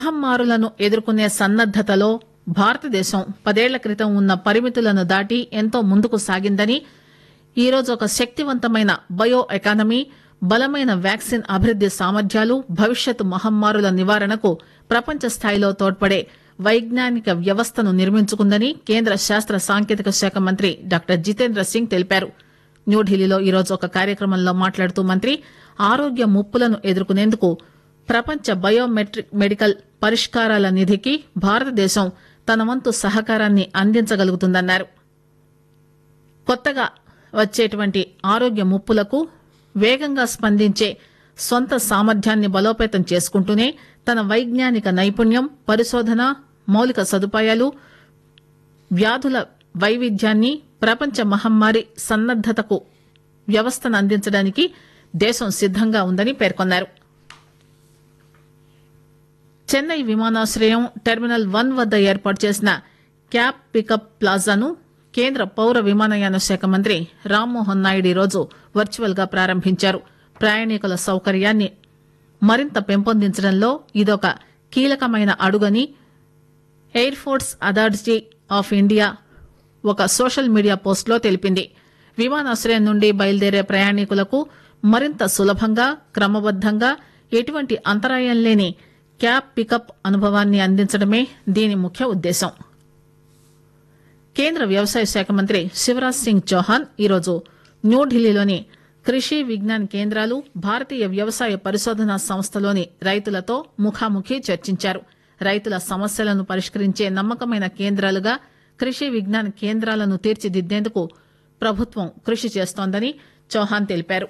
మహమ్మారులను ఎదుర్కొనే సన్నద్దతలో భారతదేశం పదేళ్ల క్రితం ఉన్న పరిమితులను దాటి ఎంతో ముందుకు సాగిందని ఈరోజు ఒక శక్తివంతమైన బయో ఎకానమీ బలమైన వ్యాక్సిన్ అభివృద్ది సామర్థ్యాలు భవిష్యత్ మహమ్మారుల నివారణకు ప్రపంచ స్థాయిలో తోడ్పడే వైజ్ఞానిక వ్యవస్థను నిర్మించుకుందని కేంద్ర శాస్త్ర సాంకేతిక శాఖ మంత్రి డాక్టర్ జితేంద్ర సింగ్ తెలిపారు న్యూఢిల్లీలో ఈరోజు ఒక కార్యక్రమంలో మాట్లాడుతూ మంత్రి ఆరోగ్య ముప్పులను ఎదుర్కొనేందుకు ప్రపంచ బయోమెట్రిక్ మెడికల్ పరిష్కారాల నిధికి భారతదేశం తన వంతు సహకారాన్ని అందించగలుగుతుందన్నారు కొత్తగా వచ్చేటువంటి ఆరోగ్య ముప్పులకు వేగంగా స్పందించే సొంత సామర్థ్యాన్ని బలోపేతం చేసుకుంటూనే తన వైజ్ఞానిక నైపుణ్యం పరిశోధన మౌలిక సదుపాయాలు వ్యాధుల వైవిధ్యాన్ని ప్రపంచ మహమ్మారి సన్నద్దతకు వ్యవస్థను అందించడానికి దేశం సిద్దంగా ఉందని పేర్కొన్నారు చెన్నై విమానాశ్రయం టెర్మినల్ వన్ వద్ద ఏర్పాటు చేసిన క్యాబ్ పికప్ ప్లాజాను కేంద్ర పౌర విమానయాన శాఖ మంత్రి రామ్మోహన్ నాయుడు ఈరోజు వర్చువల్ గా ప్రారంభించారు ప్రయాణికుల సౌకర్యాన్ని మరింత పెంపొందించడంలో ఇదొక కీలకమైన అడుగని air force authority of India ఒక సోషల్ మీడియా పోస్టులో తెలిపింది విమానాశ్రయం నుండి బయలుదేరే ప్రయాణికులకు మరింత సులభంగా క్రమబద్దంగా ఎటువంటి అంతరాయం లేని క్యాబ్ పికప్ అనుభవాన్ని అందించడమే దీని ముఖ్య ఉద్దేశం కేంద్ర వ్యవసాయ శాఖ మంత్రి శివరాజ్ సింగ్ చౌహాన్ ఈరోజు న్యూఢిల్లీలోని కృషి విజ్ఞాన్ కేంద్రాలు భారతీయ వ్యవసాయ పరిశోధనా సంస్థలోని రైతులతో ముఖాముఖి చర్చించారు రైతుల సమస్యలను పరిష్కరించే నమ్మకమైన కేంద్రాలుగా కృషి విజ్ఞాన్ కేంద్రాలను తీర్చిదిద్దేందుకు ప్రభుత్వం కృషి చేస్తోందని చౌహాన్ తెలిపారు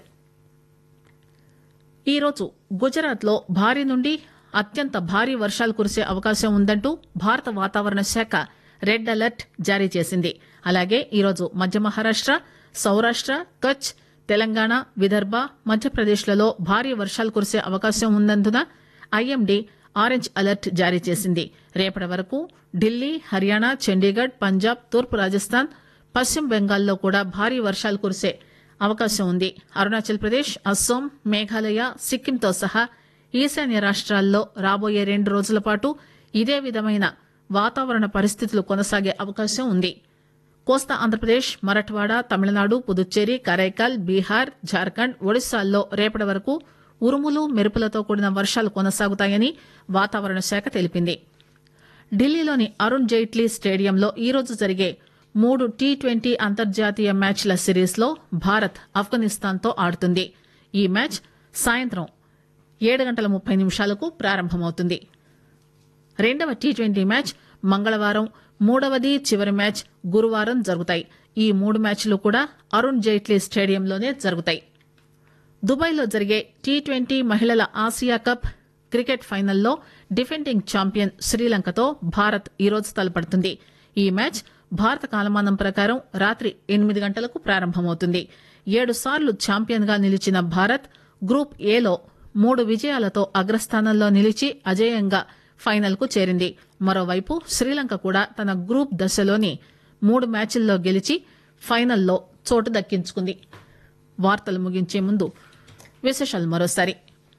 ఈరోజు గుజరాత్ లో భారీ నుండి అత్యంత భారీ వర్షాలు కురిసే అవకాశం ఉందంటూ భారత వాతావరణ శాఖ రెడ్ అలర్ట్ జారీ చేసింది అలాగే ఈరోజు మధ్య మహారాష్ట సౌరాష్ట కచ్ తెలంగాణ విదర్భ మధ్యప్రదేశ్లలో భారీ వర్షాలు కురిసే అవకాశం ఉన్నందున ఐఎండీ ఆరెంజ్ అలర్ట్ జారీ చేసింది రేపటి వరకు ఢిల్లీ హర్యానా చండీగఢ్ పంజాబ్ తూర్పు రాజస్థాన్ పశ్చిమ బెంగాల్లో కూడా భారీ వర్షాలు కురిసే అవకాశం ఉంది అరుణాచల్ ప్రదేశ్ అస్సోం మేఘాలయ సిక్కింతో సహా ఈశాన్య రాష్ట్రాల్లో రాబోయే రెండు రోజుల పాటు ఇదే విధమైన వాతావరణ పరిస్థితులు కొనసాగే అవకాశం ఉంది కోస్తా ఆంధ్రప్రదేశ్ మరఠ్వాడ తమిళనాడు పుదుచ్చేరి కరైకాల్ బీహార్ జార్ఖండ్ ఒడిశాల్లో రేపటి వరకు ఉరుములు మెరుపులతో కూడిన వర్షాలు కొనసాగుతాయని వాతావరణ శాఖ తెలిపింది ఢిల్లీలోని అరుణ్ జైట్లీ స్టేడియంలో ఈరోజు జరిగే మూడు టీ ట్వంటీ అంతర్జాతీయ మ్యాచ్ల సిరీస్లో భారత్ ఆఫ్ఘనిస్తాన్తో ఆడుతుంది ఈ మ్యాచ్ సాయంత్రం ఏడు గంటల ముప్పై నిమిషాలకు ప్రారంభమవుతుంది రెండవ టీ ట్వంటీ మ్యాచ్ మంగళవారం మూడవది చివరి మ్యాచ్ గురువారం జరుగుతాయి ఈ మూడు మ్యాచ్లు కూడా అరుణ్ జైట్లీ స్టేడియంలోనే జరుగుతాయి దుబాయ్లో జరిగే టీ ట్వంటీ మహిళల ఆసియా కప్ క్రికెట్ ఫైనల్లో డిఫెండింగ్ ఛాంపియన్ శ్రీలంకతో భారత్ ఈరోజు తలపడుతుంది ఈ మ్యాచ్ భారత కాలమానం ప్రకారం రాత్రి ఎనిమిది గంటలకు ప్రారంభమవుతుంది ఏడు సార్లు ఛాంపియన్ గా నిలిచిన భారత్ గ్రూప్ ఏలో మూడు విజయాలతో అగ్రస్థానంలో నిలిచి అజేయంగా ఫైనల్ కు చేరింది మరోవైపు శ్రీలంక కూడా తన గ్రూప్ దశలోని మూడు మ్యాచ్ల్లో గెలిచి ఫైనల్లో చోటు దక్కించుకుంది వార్తలు ముగించే ముందు విశేషాలు మరోసారి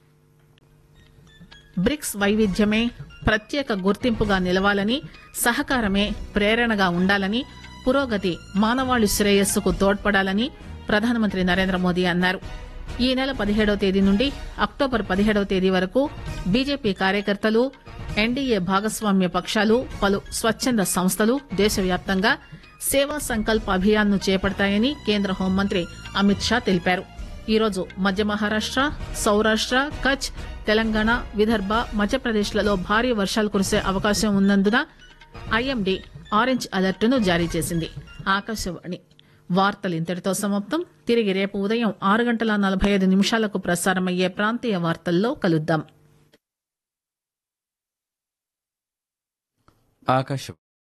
బ్రిక్స్ వైవిధ్యమే ప్రత్యేక గుర్తింపుగా నిలవాలని సహకారమే ప్రేరణగా ఉండాలని పురోగతి మానవాళి శ్రేయస్సుకు తోడ్పడాలని ప్రధానమంత్రి నరేంద్ర మోదీ అన్నారు ఈ నెల పదిహేడవ తేదీ నుండి అక్టోబర్ పదిహేడవ తేదీ వరకు బీజేపీ కార్యకర్తలు ఎన్డీఏ భాగస్వామ్య పక్షాలు పలు స్వచ్ఛంద సంస్థలు దేశవ్యాప్తంగా సేవా సంకల్ప్ అభియాన్ ను చేపడతాయని కేంద్ర హోంమంత్రి అమిత్ షా తెలిపారు ఈరోజు మధ్య మహారాష్ట సౌరాష్ట కచ్ తెలంగాణ విదర్భ మధ్యప్రదేశ్లలో భారీ వర్షాలు కురిసే అవకాశం ఉన్నందున ఐఎండీ ఆరెంజ్ అలర్టును జారీ చేసింది ఆకాశవాణి వార్తలు ఇంతటితో సమాప్తం తిరిగి రేపు ఉదయం ఆరు గంటల నలభై ఐదు నిమిషాలకు ప్రసారమయ్యే ప్రాంతీయ వార్తల్లో కలుద్దాం ఆకాశం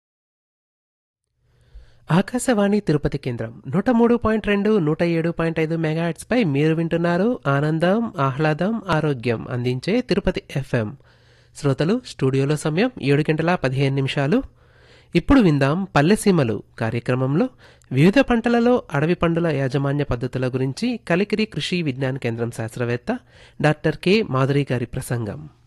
ఆకాశవాణి తిరుపతి కేంద్రం నూట మూడు పాయింట్ రెండు నూట ఏడు పాయింట్ ఐదు మెగాహెట్స్ పై మీరు వింటున్నారు ఆనందం ఆహ్లాదం ఆరోగ్యం అందించే తిరుపతి ఎఫ్ఎం శ్రోతలు స్టూడియోలో సమయం ఏడు గంటల పదిహేను నిమిషాలు ఇప్పుడు విందాం పల్లెసీమలు కార్యక్రమంలో వివిధ పంటలలో అడవి పండుల యాజమాన్య పద్ధతుల గురించి కలికిరి కృషి విజ్ఞాన కేంద్రం శాస్త్రవేత్త డాక్టర్ కె మాధురి గారి ప్రసంగం